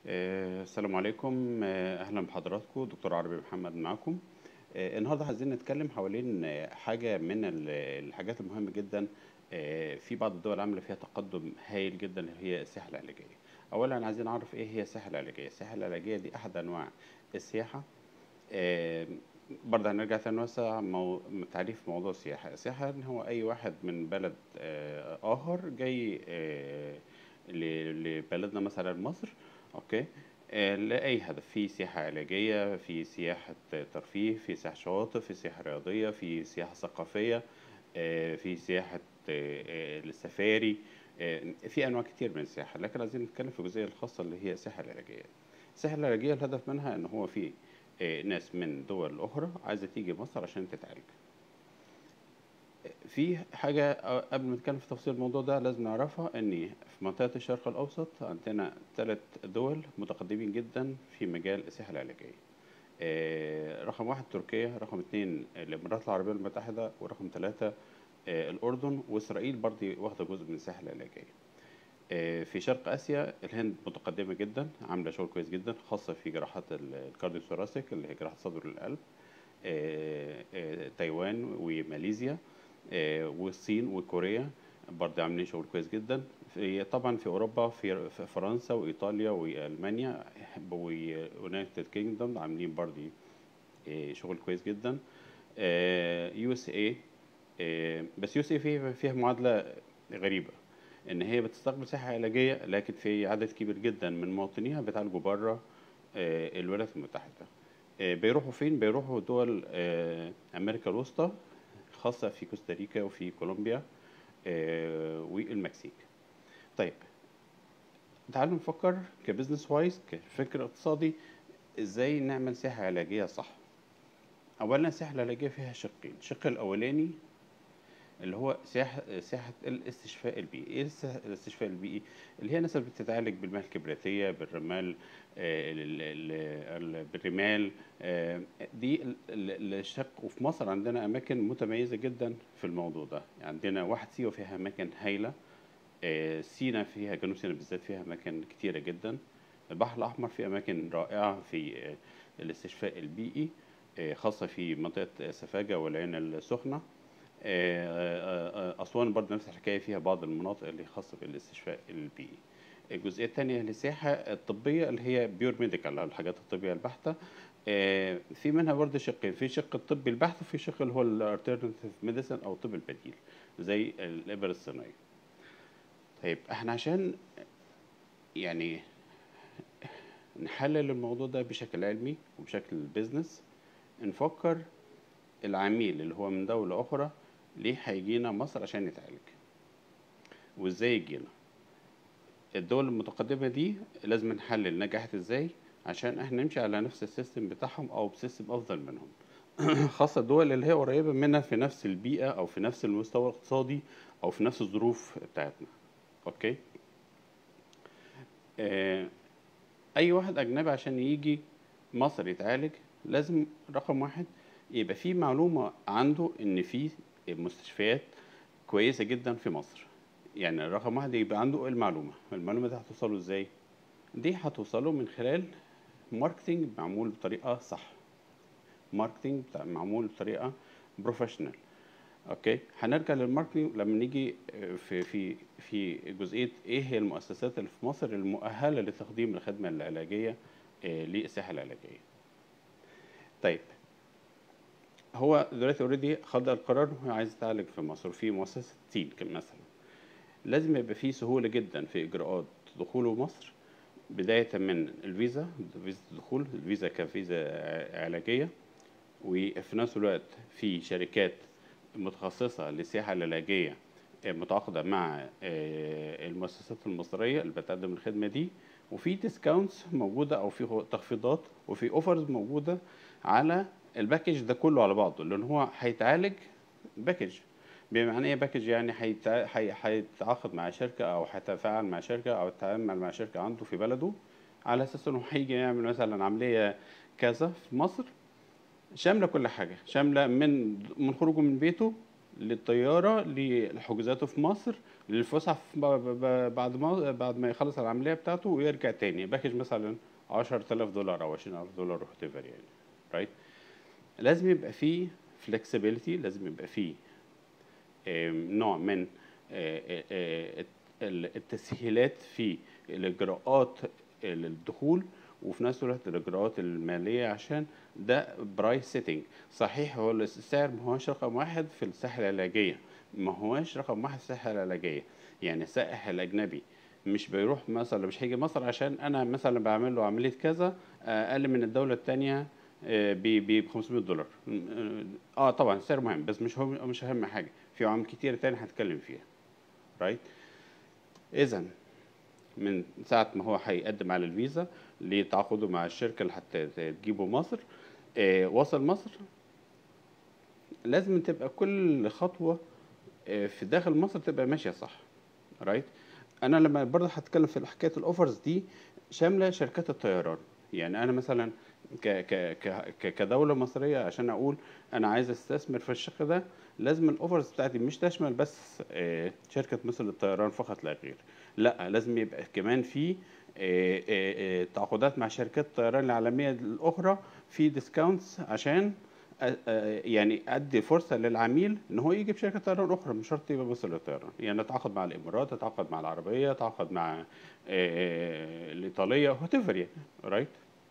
آه، السلام عليكم آه، اهلا بحضراتكم دكتور عربي محمد معاكم آه، النهارده عايزين نتكلم حوالين آه، حاجه من ال- الحاجات المهمه جدا آه، في بعض الدول عامله فيها تقدم هائل جدا اللي هي السياحه العلاجيه اولا عايزين نعرف ايه هي السياحه العلاجيه السياحه العلاجيه دي احد انواع السياحه آه، برضه هنرجع تاني نوسع مو... تعريف موضوع السياحة السياحة إن هو أي واحد من بلد آه، آخر جاي آه، ل- لبلدنا مثلا مصر أوكي آه، لأي هدف في سياحة علاجية في سياحة ترفيه في سياحة شواطئ في سياحة رياضية في سياحة ثقافية آه، في سياحة آه، آه، السفاري آه، في أنواع كتير من السياحة لكن عايزين نتكلم في الجزئية الخاصة اللي هي السياحة العلاجية السياحة العلاجية الهدف منها إن هو في آه، ناس من دول أخرى عايزة تيجي مصر عشان تتعالج في حاجة آه، قبل ما نتكلم في تفاصيل الموضوع ده لازم نعرفها إن في منطقة الشرق الأوسط عندنا ثلاث دول متقدمين جدا في مجال السياحة العلاجية آه، رقم واحد تركيا رقم اتنين الإمارات العربية المتحدة ورقم ثلاثة آه، الأردن وإسرائيل برضه واخدة جزء من السياحة العلاجية آه، في شرق اسيا الهند متقدمه جدا عامله شغل كويس جدا خاصه في جراحات ال- الكارديوثوراسيك اللي هي جراحه صدر القلب آه، آه، تايوان وماليزيا آه، والصين وكوريا برضه عاملين شغل كويس جدا في طبعا في اوروبا في في فرنسا وايطاليا والمانيا ويونايتد كينجدوم عاملين برضه آه، شغل كويس جدا يو اس اي بس يو اس اي فيها فيها معادله غريبه ان هي بتستقبل سياحه علاجيه لكن في عدد كبير جدا من مواطنيها بيتعالجوا بره آه، الولايات المتحده آه، بيروحوا فين بيروحوا دول آه، امريكا الوسطى خاصه في كوستاريكا وفي كولومبيا آه، والمكسيك طيب تعالوا نفكر كبزنس وايز كفكر اقتصادي ازاي نعمل سياحه علاجيه صح اولا السياحه العلاجيه فيها شقين الشق الاولاني اللي هو سياحة سياحة الاستشفاء البيئي، إيه الس- الاستشفاء البيئي؟ اللي هي ناس اللي بتتعالج بالمياه الكبريتية، بالرمال، آه، ال- ال- ال- بالرمال، آه، دي ال- ال- الشق وفي مصر عندنا أماكن متميزة جدا في الموضوع ده، عندنا واحد سيوة فيها أماكن هايلة، آه، سينا فيها جنوب سينا بالذات فيها أماكن كتيرة جدا، البحر الأحمر فيه أماكن رائعة في آه، الاستشفاء البيئي آه، خاصة في منطقة سفاجة والعين السخنة. آه، آه، آه، أسوان برضه نفس الحكاية فيها بعض المناطق اللي خاصة بالاستشفاء البيئي. الجزئية الثانية للسياحة الطبية اللي هي بيور ميديكال أو الحاجات الطبية البحتة. آه، في منها برضه شقين، في شق الطبي البحت وفي شق اللي هو الالترناتيف ميديسن أو الطب البديل زي الإبر الصينية. طيب احنا عشان يعني نحلل الموضوع ده بشكل علمي وبشكل بيزنس نفكر العميل اللي هو من دولة أخرى ليه هيجينا مصر عشان يتعالج وإزاي يجينا الدول المتقدمة دي لازم نحلل نجحت إزاي عشان احنا نمشي على نفس السيستم بتاعهم أو بسيستم أفضل منهم خاصة الدول اللي هي قريبة منا في نفس البيئة أو في نفس المستوى الاقتصادي أو في نفس الظروف بتاعتنا أوكي آه، اي واحد اجنبي عشان يجي مصر يتعالج لازم رقم واحد يبقى في معلومة عنده ان في مستشفيات كويسة جدا في مصر يعني رقم واحد يبقى عنده المعلومة المعلومة دي هتوصله ازاي دي هتوصله من خلال ماركتينج معمول بطريقة صح ماركتينج بتاع- معمول بطريقة بروفيشنال اوكي هنرجع للماركتينج لما نيجي في في في جزئيه ايه هي المؤسسات اللي في مصر المؤهله لتقديم الخدمه العلاجيه آه، للسياحه العلاجيه طيب هو دلوقتي اوريدي خد القرار إن هو عايز يتعالج في مصر في مؤسسه تين كم- مثلا لازم يبقى فيه سهوله جدا في اجراءات دخوله مصر بدايه من الفيزا فيزا الدخول الفيزا كفيزا ع- علاجيه وفي نفس الوقت في شركات متخصصة للسياحة العلاجية آه، متعاقدة مع آه، المؤسسات المصرية اللي بتقدم الخدمة دي وفي ديسكاونتس موجودة أو في تخفيضات وفي اوفرز موجودة على الباكج ده كله على بعضه لأن هو هيتعالج باكج بمعنى ايه باكج يعني هيتع- هي- هيتعاقد مع شركة أو هيتفاعل مع شركة أو يتعامل مع شركة عنده في بلده على أساس إنه هيجي يعمل مثلا عملية كذا في مصر شامله كل حاجه شامله من من خروجه من بيته للطياره لحجوزاته في مصر للفسحه في- ب- ب- بعد ما بعد ما يخلص العمليه بتاعته ويرجع تاني باكج مثلا 10000 دولار او 20000 دولار وات ايفر يعني رايت لازم يبقى فيه فلكسبيليتي لازم يبقى فيه آم، نوع من آه، آه، آه، ال- التسهيلات في الاجراءات الدخول وفي نفس الوقت الاجراءات الماليه عشان ده برايس سيتنج صحيح هو السعر ما هوش رقم واحد في الساحه العلاجيه ما هوش رقم واحد في الساحه العلاجيه يعني السائح الاجنبي مش بيروح مثلا مش هيجي مصر عشان انا مثلا بعمل له عمليه كذا آه، اقل من الدوله الثانيه ب 500 دولار اه طبعا السعر مهم بس مش هو مش اهم حاجه في عوامل كتير تاني هنتكلم فيها رايت اذا من ساعه ما هو هيقدم على الفيزا لتعاقده مع الشركه اللي هتجيبه مصر آه وصل مصر لازم تبقى كل خطوه آه في داخل مصر تبقى ماشيه صح رايت انا لما برضه هتكلم في حكايه الاوفرز دي شامله شركات الطيران يعني انا مثلا ك ك ك ك- كدوله مصريه عشان اقول انا عايز استثمر في الشق ده لازم الاوفرز بتاعتي مش تشمل بس آه، شركه مثل الطيران فقط لا غير لا لازم يبقى كمان في آه، آه، آه، تعاقدات مع شركات الطيران العالميه الاخرى في ديسكاونتس عشان آه، آه، يعني ادي فرصه للعميل ان هو يجيب شركه طيران اخرى مش شرط يبقى مثل الطيران يعني اتعاقد مع الامارات اتعاقد مع العربيه اتعاقد مع آه، آه، الايطاليه وات ايفر يعني رايت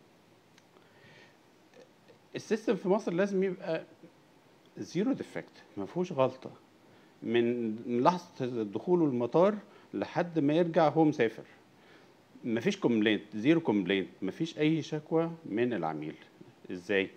السيستم في مصر لازم يبقى زيرو ديفكت ما فيهوش غلطه من من لحظه دخوله المطار لحد ما يرجع هو مسافر ما فيش كومبلينت زيرو كومبلينت ما فيش اي شكوى من العميل ازاي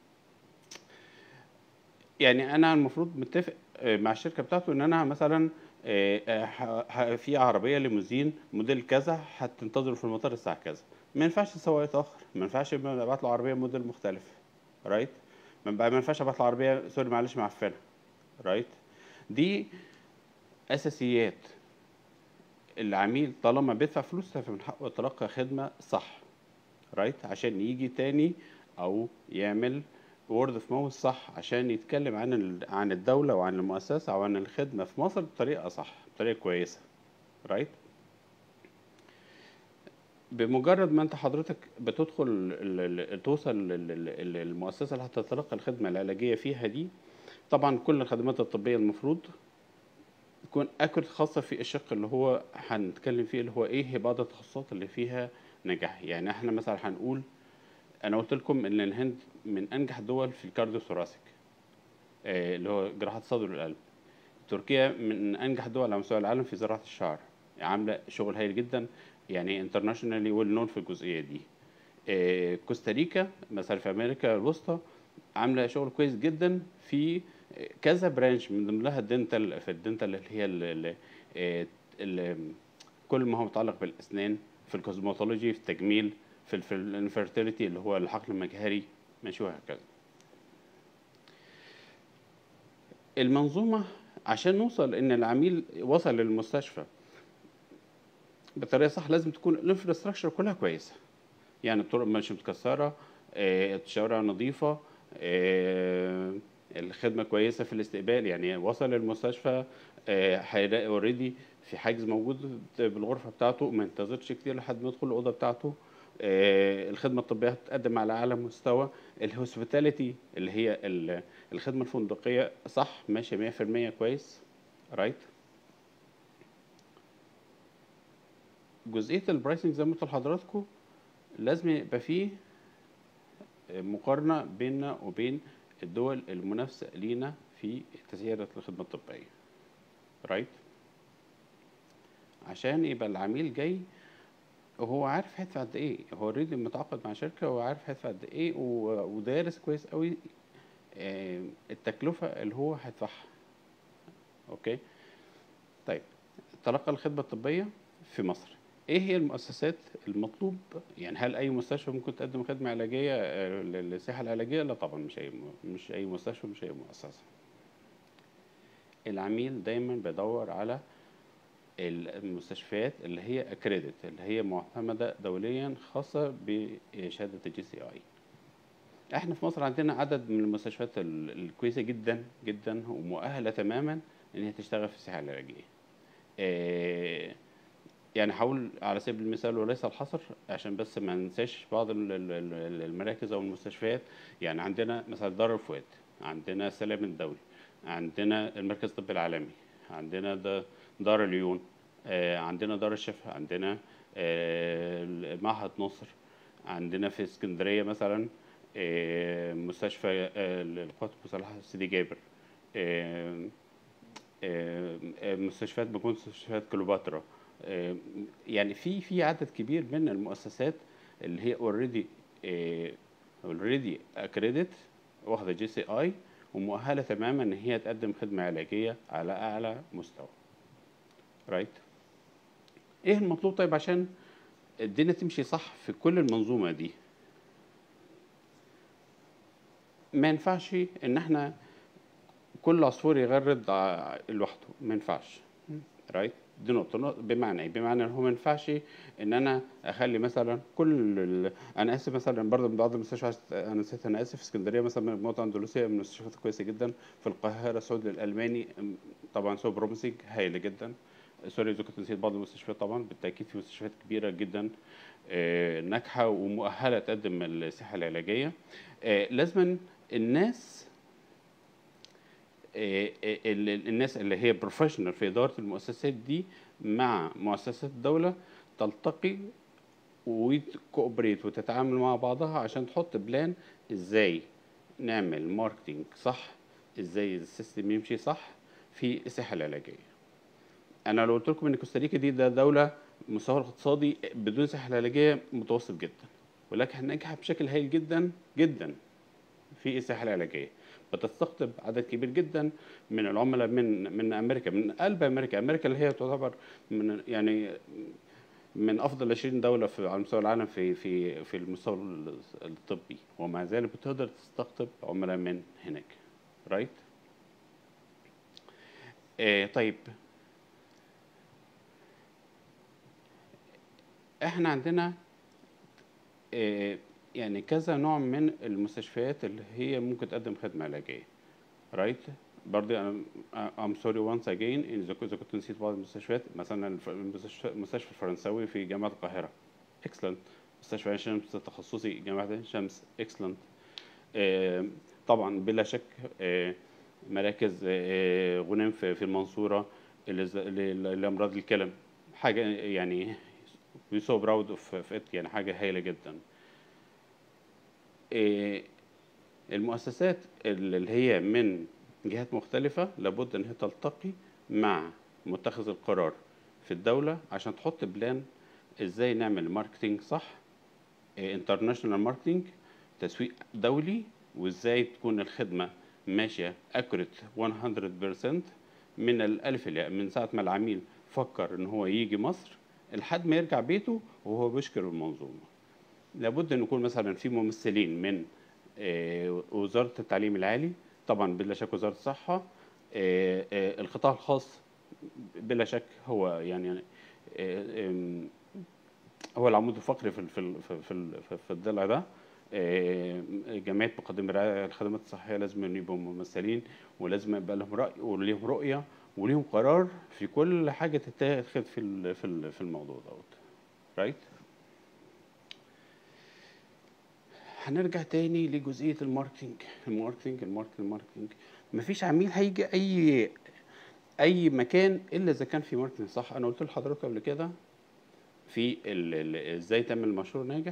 يعني انا المفروض متفق آه، مع الشركه بتاعته ان انا مثلا آه، آه، ح- ح- في عربيه ليموزين موديل كذا هتنتظر في المطار الساعه كذا ما ينفعش السواق يتاخر ما ينفعش ابعت له عربيه موديل مختلف رايت ما ما ينفعش ابعت له عربيه سوري معلش معفنه رايت دي اساسيات العميل طالما بيدفع فلوس فمن حقه يتلقى خدمه صح رايت عشان يجي تاني او يعمل وورد اوف ماوث صح عشان يتكلم عن ال- عن الدوله وعن المؤسسه او عن الخدمه في مصر بطريقه صح بطريقه كويسه رايت بمجرد ما انت حضرتك بتدخل ال- ال- توصل لل- لل- للمؤسسه اللي هتتلقى الخدمه العلاجيه فيها دي طبعا كل الخدمات الطبيه المفروض تكون اكل خاصه في الشق اللي هو هنتكلم فيه اللي هو ايه هي بعض التخصصات اللي فيها نجاح يعني احنا مثلا هنقول انا قلت لكم ان الهند من انجح الدول في الكارديو ثوراسيك آه، اللي هو جراحات الصدر والقلب تركيا من انجح الدول على مستوى العالم في زراعه الشعر عامله شغل هايل جدا يعني انترناشونالي ويل نون في الجزئيه دي آه، كوستاريكا مثلا في امريكا الوسطى عامله شغل كويس جدا في كذا برانش من ضمنها الدنتال في الدنتال اللي هي ال ال ال كل ما هو متعلق بالاسنان في الكوزماتولوجي في التجميل في في الانفيرتيليتي اللي هو الحقل المجهري ماشي وهكذا المنظومه عشان نوصل ان العميل وصل للمستشفى بطريقه صح لازم تكون الانفراستراكشر كلها كويسه يعني الطرق مش متكسره آه، الشوارع نظيفه آه، الخدمه كويسه في الاستقبال يعني وصل المستشفى آه، هيلاقي اوريدي في حاجز موجود بالغرفه بتاعته ما ينتظرش كتير لحد ما يدخل الاوضه بتاعته آه، الخدمه الطبيه هتقدم على اعلى مستوى الهوسبيتاليتي اللي هي ال- الخدمه الفندقيه صح ماشيه 100% كويس رايت جزئيه البرايسنج زي ما قلت لحضراتكم لازم يبقى فيه مقارنه بيننا وبين الدول المنافسه لينا في تسعيره الخدمه الطبيه رايت عشان يبقى العميل جاي وهو عارف هيدفع قد ايه هو اوريدي متعاقد مع شركه وعارف هيدفع قد ايه و- ودارس كويس قوي آه، التكلفه اللي هو هيدفعها اوكي طيب تلقى الخدمه الطبيه في مصر ايه هي المؤسسات المطلوب يعني هل اي مستشفى ممكن تقدم خدمه علاجيه آه، للسياحه العلاجيه لا طبعا مش اي م- مش اي مستشفى مش اي مؤسسه العميل دايما بيدور على المستشفيات اللي هي اكريدت اللي هي معتمده دوليا خاصه بشهاده الجي سي اي احنا في مصر عندنا عدد من المستشفيات ال- الكويسه جدا جدا ومؤهله تماما ان هي تشتغل في السياحه العلاجيه آه، يعني هقول على سبيل المثال وليس الحصر عشان بس ما ننساش بعض ال- ال- ال- المراكز او المستشفيات يعني عندنا مثلا دار الفؤاد عندنا سلام الدولي عندنا المركز الطبي العالمي عندنا دا- دار العيون آه، عندنا دار الشفا عندنا آه، معهد نصر عندنا في اسكندريه مثلا آه، مستشفى آه، القوات المسلحه سيدي جابر آه، آه، آه، مستشفيات بتكون مستشفيات كليوباترا آه، يعني في في عدد كبير من المؤسسات اللي هي اوريدي اوريدي اكريدت واخده جي سي اي ومؤهله تماما ان هي تقدم خدمه علاجيه على اعلى مستوى رايت ايه المطلوب طيب عشان الدنيا تمشي صح في كل المنظومه دي ما ينفعش ان احنا كل عصفور يغرد ع- لوحده ما ينفعش رايت دي نقطة نقطة- بمعنى ايه؟ بمعنى ان هو ما ينفعش ان انا اخلي مثلا كل ال... انا اسف مثلا برضه من بعض المستشفيات انا نسيت انا اسف اسكندريه مثلا مجموعه اندلسيه من المستشفيات الكويسه جدا في القاهره سعود الالماني م، طبعا سو بروميسنج هايله جدا سوري اذا كنت نسيت بعض المستشفيات طبعا بالتاكيد في مستشفيات كبيره جدا آه، ناجحه ومؤهله تقدم الصحه العلاجيه آه، لازما الناس آه، آه، ال- ال- الناس اللي هي بروفيشنال في اداره المؤسسات دي مع مؤسسات الدوله تلتقي وتكوبريت وتتعامل مع بعضها عشان تحط بلان ازاي نعمل ماركتينج صح ازاي السيستم يمشي صح في الصحه العلاجيه انا لو قلت لكم ان كوستاريكا دي ده دوله مستوى الاقتصادي بدون صحه علاجيه متوسط جدا ولكن ناجحه بشكل هائل جدا جدا في الصحه العلاجيه بتستقطب عدد كبير جدا من العملاء من من امريكا من قلب امريكا امريكا اللي هي تعتبر من يعني من افضل 20 دوله في على مستوى العالم في في في المستوى الطبي ومع ذلك بتقدر تستقطب عملاء من هناك رايت آه طيب احنا عندنا آه يعني كذا نوع من المستشفيات اللي هي ممكن تقدم خدمه علاجيه رايت برضه انا ام سوري وانس اجين اذا كنت إذا كنت نسيت بعض المستشفيات مثلا الف- المستشفى المستشفى الفرنساوي في جامعه القاهره اكسلنت مستشفى عين شمس التخصصي جامعه عين شمس اكسلنت طبعا بلا شك آه، مراكز آه، غنم في في المنصوره اللي ز- ل- لامراض الكلى حاجه يعني وي سو براود اوف ات يعني حاجه هايله جدا آه، المؤسسات اللي هي من جهات مختلفة لابد ان هي تلتقي مع متخذ القرار في الدولة عشان تحط بلان ازاي نعمل ماركتينج صح انترناشونال ماركتينج تسويق دولي وازاي تكون الخدمة ماشية اكوريت 100% من الالف للياء من ساعة ما العميل فكر ان هو يجي مصر لحد ما يرجع بيته وهو بيشكر المنظومة لابد ان يكون مثلا في ممثلين من آه، وزاره التعليم العالي طبعا بلا شك وزاره الصحه آه، آه، القطاع الخاص بلا شك هو يعني آه، آم، هو العمود الفقري في ال- في ال- في ال- في- في الضلع ده آه، جمعيه مقدمي الرعايه الخدمات الصحيه لازم أن يبقوا ممثلين ولازم يبقى لهم راي وليهم رؤيه وليهم قرار في كل حاجه تتاخد في ال- في ال- في الموضوع دوت رايت هنرجع تاني لجزئية الماركتينج الماركتينج الماركتينج الماركتينج مفيش عميل هيجي أي أي مكان إلا إذا كان في ماركتينج صح أنا قلت لحضرتك قبل كده في ال- ال- إزاي تعمل مشروع ناجح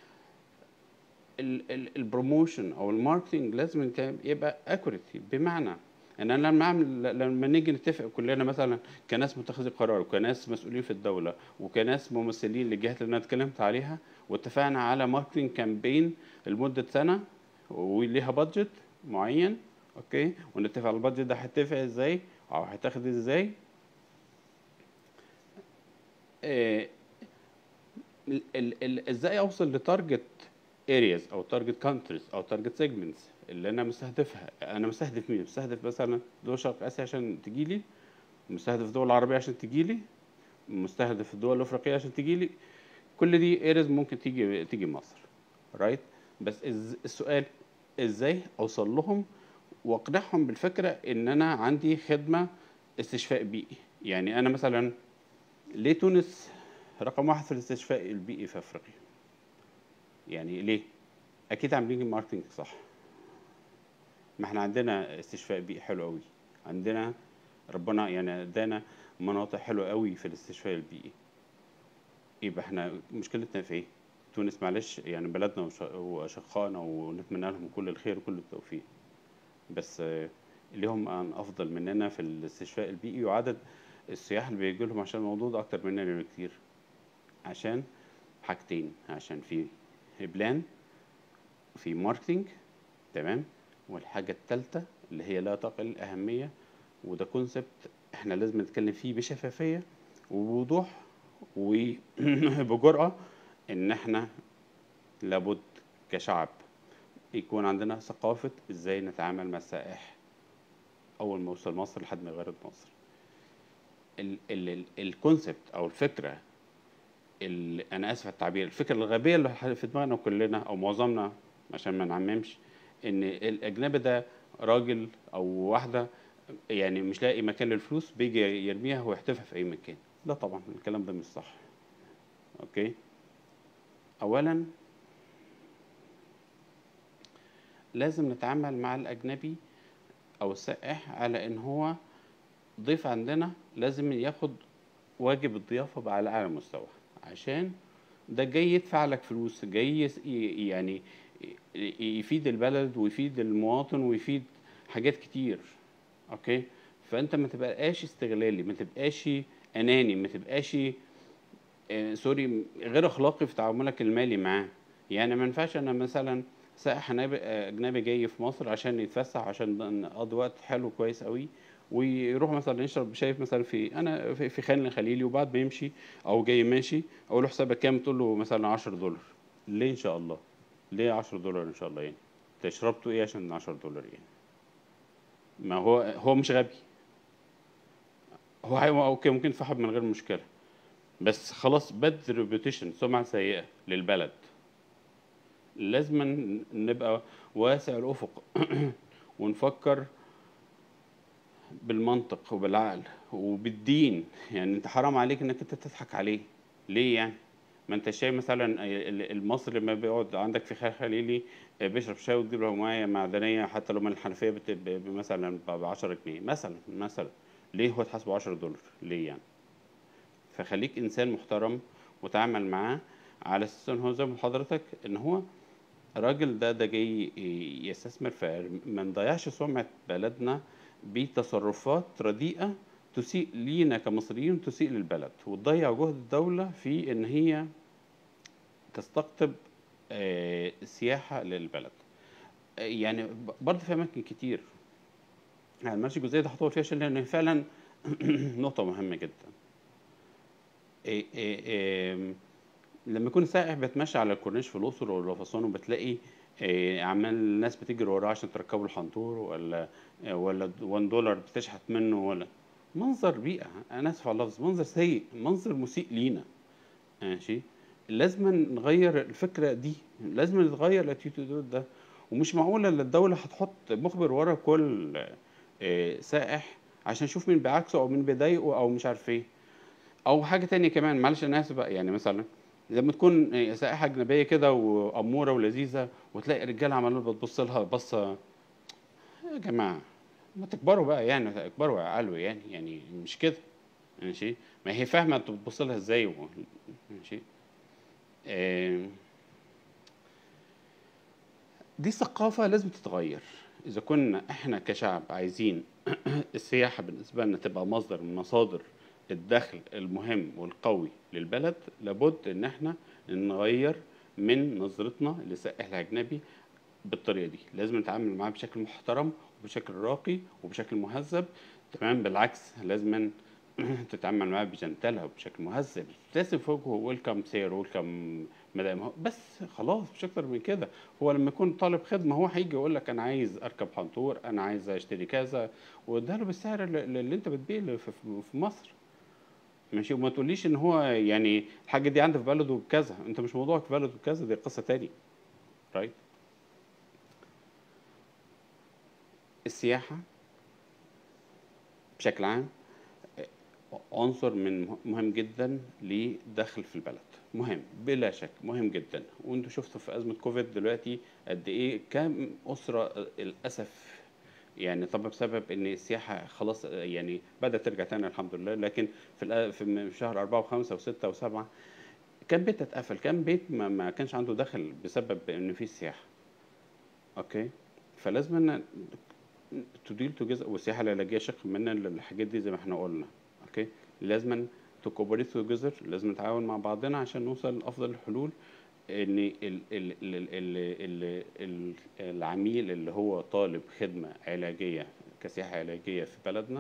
ال- ال- البروموشن أو الماركتينج لازم يت- يبقى أكوريت بمعنى ان انا لما اعمل لما نيجي نتفق كلنا مثلا كناس متخذي قرار وكناس مسؤولين في الدوله وكناس ممثلين للجهات اللي انا اتكلمت عليها واتفقنا على ماركتنج كامبين لمده سنه وليها بادجت معين اوكي ونتفق على البادجت ده هيتفق ازاي او هيتاخد ازاي آه، ال- ال- ال- ازاي اوصل لتارجت ارياز او تارجت كانتريز او تارجت سيجمنتس اللي انا مستهدفها انا مستهدف مين مستهدف مثلا دول شرق اسيا عشان تجي لي مستهدف دول العربيه عشان تجي لي مستهدف الدول الافريقيه عشان تجي لي كل دي ارياز ممكن تيجي تيجي مصر رايت بس إز- السؤال ازاي اوصل لهم واقنعهم بالفكره ان انا عندي خدمه استشفاء بيئي يعني انا مثلا ليه تونس رقم واحد في الاستشفاء البيئي في افريقيا يعني ليه اكيد عاملين ماركتنج صح ما احنا عندنا استشفاء بيئي حلو قوي عندنا ربنا يعني ادانا مناطق حلوه قوي في الاستشفاء البيئي يبقى احنا مشكلتنا في ايه تونس معلش يعني بلدنا وش- واشقائنا ونتمنى لهم كل الخير وكل التوفيق بس آه، ليهم ان افضل مننا في الاستشفاء البيئي وعدد السياح اللي بيجي لهم عشان الموضوع ده اكتر مننا بكتير عشان حاجتين عشان في بلان في ماركتينج تمام والحاجة التالتة اللي هي لا تقل أهمية وده كونسبت احنا لازم نتكلم فيه بشفافية وبوضوح وبجرأة ان احنا لابد كشعب يكون عندنا ثقافة ازاي نتعامل مع السائح اول ما يوصل مصر لحد ما يغادر مصر ال- ال- ال- الكونسبت او الفكرة ال- انا اسف على التعبير الفكرة الغبية اللي في دماغنا كلنا او معظمنا عشان ما نعممش ان الاجنبي ده راجل او واحدة يعني مش لاقي مكان للفلوس بيجي يرميها ويحتفها في اي مكان لا طبعا الكلام ده مش صح اوكي اولا لازم نتعامل مع الاجنبي او السائح على ان هو ضيف عندنا لازم ياخد واجب الضيافة على اعلى مستوى عشان ده جاي يدفع لك فلوس جاي يس- ي- يعني ي- يفيد البلد ويفيد المواطن ويفيد حاجات كتير اوكي فانت ما تبقاش استغلالي ما تبقاش اناني ما تبقاش آه، سوري غير اخلاقي في تعاملك المالي معاه يعني ما ينفعش انا مثلا سائح أجنبي- آه، اجنبي جاي في مصر عشان يتفسح عشان نقضي وقت حلو كويس قوي ويروح مثلا يشرب شاي مثلا في انا في في خان الخليلي وبعد ما يمشي او جاي ماشي اقول له حسابك كام تقول له مثلا 10 دولار ليه ان شاء الله ليه 10 دولار ان شاء الله يعني انت شربته ايه عشان 10 دولار يعني ما هو هو مش غبي هو هي- اوكي ممكن يتفحم من غير مشكله بس خلاص باد ريبيوتيشن سمعه سيئه للبلد لازم نبقى واسع الافق ونفكر بالمنطق وبالعقل وبالدين يعني انت حرام عليك انك انت تضحك عليه ليه يعني ما انت شايف مثلا ال- المصري لما بيقعد عندك في خير خليلي آه، بيشرب شاي وتجيب له ميه معدنيه حتى لو من الحنفيه بت- ب- ب- مثلا ب 10 جنيه مثلا مثلا ليه هو تحاسبه 10 دولار ليه يعني فخليك انسان محترم وتعامل معاه على اساس ان هو زي ما حضرتك ان هو الراجل ده ده جاي يستثمر فما نضيعش سمعة بلدنا بتصرفات رديئة تسيء لينا كمصريين تسيء للبلد وتضيع جهد الدولة في ان هي تستقطب آه، سياحة للبلد آه، يعني ب- برضه في اماكن كتير يعني ماشي الجزئية دي هطول فيها عشان لان فعلا نقطة مهمة جدا إيه إيه إيه لما يكون سائح بيتمشى على الكورنيش في الاقصر ولا في اسوان وبتلاقي إيه عمال الناس بتجري وراه عشان تركبوا الحنطور ولا إيه ولا 1 دولار بتشحت منه ولا منظر بيئة انا اسف على اللفظ منظر سيء منظر مسيء لينا ماشي لازم نغير الفكرة دي لازم نتغير الاتيتيود ده ومش معقولة ان الدولة هتحط مخبر ورا كل إيه سائح عشان يشوف مين بيعاكسه او مين بيضايقه او مش عارف ايه او حاجه تانية كمان معلش انا اسف بقى يعني مثلا لما تكون سائحه اجنبيه كده واموره ولذيذه وتلاقي رجاله عمالين بتبص لها بصه يا جماعه ما تكبروا بقى يعني تكبروا يا علو يعني يعني مش كده ماشي ما هي فاهمه انت بتبص لها ازاي و- ماشي آم، دي ثقافه لازم تتغير اذا كنا احنا كشعب عايزين السياحه بالنسبه لنا تبقى مصدر من مصادر الدخل المهم والقوي للبلد لابد ان احنا نغير من نظرتنا للسائح الاجنبي بالطريقه دي لازم نتعامل معاه بشكل محترم وبشكل راقي وبشكل مهذب تمام بالعكس لازم تتعامل معاه بجنتلة وبشكل مهذب لازم في وجهه ويلكم سير ويلكم مدام هو- بس خلاص مش اكتر من كده هو لما يكون طالب خدمه هو هيجي يقول لك انا عايز اركب حنطور انا عايز اشتري كذا واداله بالسعر اللي اللي انت بتبيع له في في مصر ماشي وما تقوليش ان هو يعني الحاجه دي عنده في بلده بكذا انت مش موضوعك في بلده بكذا دي قصه تاني رايت السياحه بشكل عام عنصر من مهم جدا لدخل في البلد مهم بلا شك مهم جدا وانتوا شفتوا في ازمه كوفيد دلوقتي قد ايه كم اسره للاسف يعني طبعا بسبب ان السياحه خلاص يعني بدات ترجع تاني الحمد لله لكن في الأ- في شهر أربعة وخمسة وستة وسبعة كان بيت اتقفل كان بيت ما, ما كانش عنده دخل بسبب ان في سياحه اوكي فلازم ان تديل توجذر والسياحه العلاجيه شق من الحاجات دي زي ما احنا قلنا اوكي لازم تكوبريت توجذر لازم نتعاون مع بعضنا عشان نوصل لافضل الحلول ان ال ال ال ال ال ال العميل اللي هو طالب خدمه علاجيه كسياحه علاجيه في بلدنا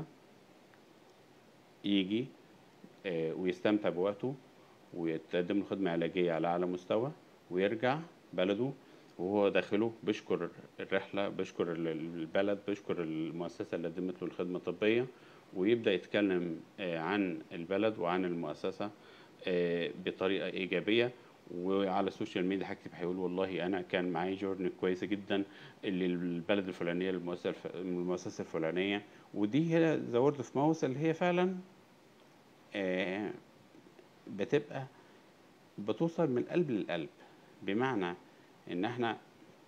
يجي آه، ويستمتع بوقته ويتقدم له خدمة علاجية على أعلى مستوى ويرجع بلده وهو داخله بيشكر الرحلة بيشكر ال- البلد بيشكر المؤسسة اللي قدمت له الخدمة الطبية ويبدأ يتكلم آه، عن البلد وعن المؤسسة آه، بطريقة إيجابية وعلى السوشيال ميديا هكتب هيقول والله أنا كان معايا جورني كويسة جدا اللي البلد الفلانية المؤسسة الف- المؤسسة الفلانية ودي هي ذا وورد اوف ماوس اللي هي فعلا آه، بتبقى بتوصل من القلب للقلب بمعنى ان احنا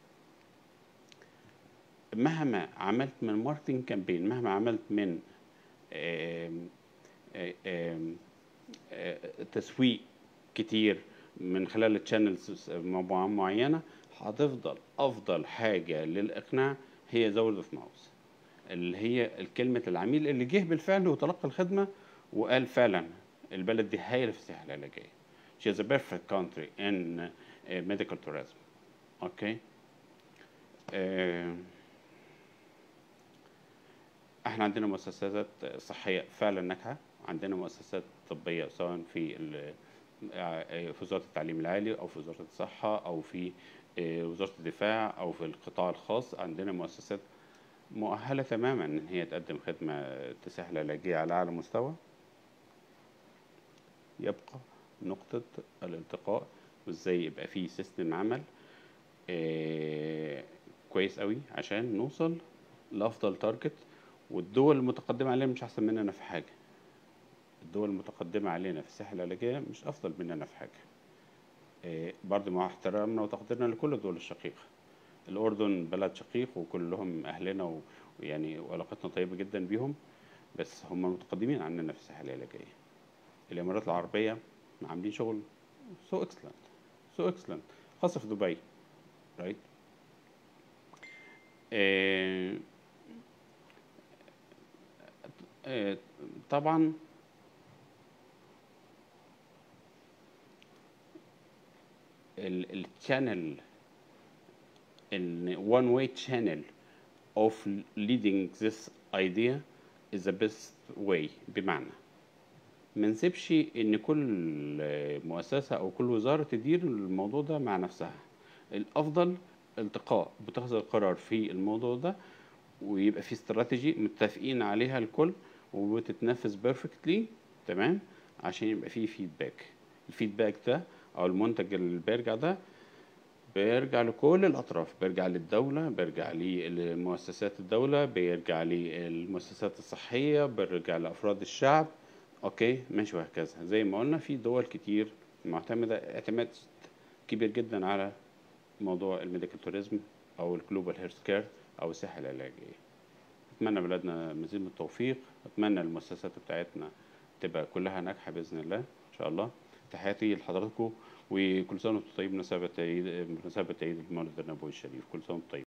مهما عملت من ماركتنج كامبين مهما عملت من آم، آم، آم، آه، تسويق كتير من خلال التشانلز معينة هتفضل أفضل حاجة للإقناع هي زود اوف ماوس اللي هي كلمة العميل اللي جه بالفعل وتلقى الخدمة وقال فعلا البلد دي هايلة في السياحة العلاجية. She is a perfect country in uh, medical tourism. اوكي آه، احنا عندنا مؤسسات صحية فعلا ناجحة عندنا مؤسسات طبية سواء في ال- آه، في وزارة التعليم العالي أو في وزارة الصحة أو في آه، وزارة الدفاع أو في القطاع الخاص عندنا مؤسسات مؤهلة تماما إن هي تقدم خدمة السياحة العلاجية على أعلى مستوى يبقى نقطة الالتقاء وازاي يبقى فيه سيستم عمل آه، كويس قوي عشان نوصل لأفضل تارجت والدول المتقدمة علينا مش أحسن مننا في حاجة الدول المتقدمة علينا في السياحة العلاجية مش أفضل مننا في حاجة آه، برضه مع احترامنا وتقديرنا لكل الدول الشقيقة الأردن بلد شقيق وكلهم أهلنا و- ويعني وعلاقتنا طيبة جدا بيهم بس هم متقدمين عننا في السياحة العلاجية الإمارات العربية عاملين شغل سو اكسلنت سو اكسلنت خاصة في دبي رايت طبعا الشانل in one way channel of leading this idea is the best way بمعنى ما نسيبش ان كل مؤسسه او كل وزاره تدير الموضوع ده مع نفسها الافضل التقاء بتاخذ القرار في الموضوع ده ويبقى في استراتيجي متفقين عليها الكل وبتتنفذ بيرفكتلي تمام عشان يبقى في فيدباك الفيدباك ده او المنتج اللي بيرجع ده بيرجع لكل الأطراف بيرجع للدولة بيرجع لمؤسسات الدولة بيرجع للمؤسسات الصحية بيرجع لأفراد الشعب أوكي ماشي وهكذا زي ما قلنا في دول كتير معتمدة اعتماد كبير جدا على موضوع الميديكال توريزم أو الجلوبال هيرث كير أو السياحة العلاجية أتمنى بلادنا مزيد من التوفيق أتمنى المؤسسات بتاعتنا تبقى كلها ناجحة بإذن الله إن شاء الله تحياتي لحضراتكم وكل سنة وانتم طيبين بمناسبة عيد بمناسبة عيد المولد النبوي الشريف كل سنة وانتم طيبين